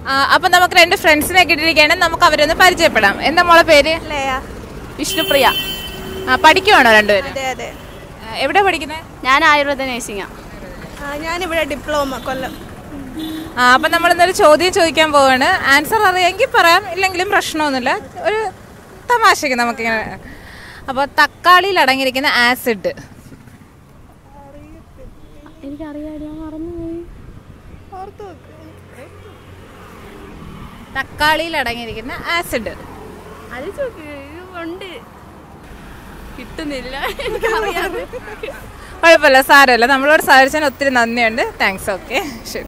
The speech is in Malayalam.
ആ, അപ്പൊ നമുക്ക് രണ്ട് ഫ്രണ്ട്സിനെ കിട്ടിയിരിക്കുകയാണ് നമുക്ക് അവരൊന്ന് പരിചയപ്പെടാം എന്താ മോളെ പേര് ലയ വിഷ്ണുപ്രിയ ആ, പഠിക്കുവാണോ രണ്ടുപേരും അതെ അതെ ആ, എവിടെ പഠിക്കുന്നത് ഞാൻ ആയുർവേദ നേഴ്സിംഗാ ആ, ഞാനിവിടെ ഡിപ്ലോമ കൊല്ലം ആ അപ്പം നമ്മൾ ഇന്നൊരു ചോദ്യം ചോദിക്കാൻ പോവാണ് ആൻസർ അറിയാമെങ്കിൽ പറയാം ഇല്ലെങ്കിലും പ്രശ്നമൊന്നുമില്ല ഒരു തമാശക്ക് നമുക്കിങ്ങനെ അപ്പോൾ തക്കാളിയിൽ അടങ്ങിയിരിക്കുന്ന ആസിഡ് എനിക്കറിയാം ഞാൻ മറന്നുപോയി തക്കാളിയിൽ അടങ്ങിയിരിക്കുന്ന ആസിഡ് അത് ചോക്ക് ഉണ്ട് കിട്ടുന്നില്ല എനിക്കറിയാം കുഴപ്പമില്ല സാരമില്ല നമ്മളോട് സഹകരിച്ചതിന് ഒത്തിരി നന്ദിയുണ്ട് താങ്ക്സ് ഓക്കെ ശരി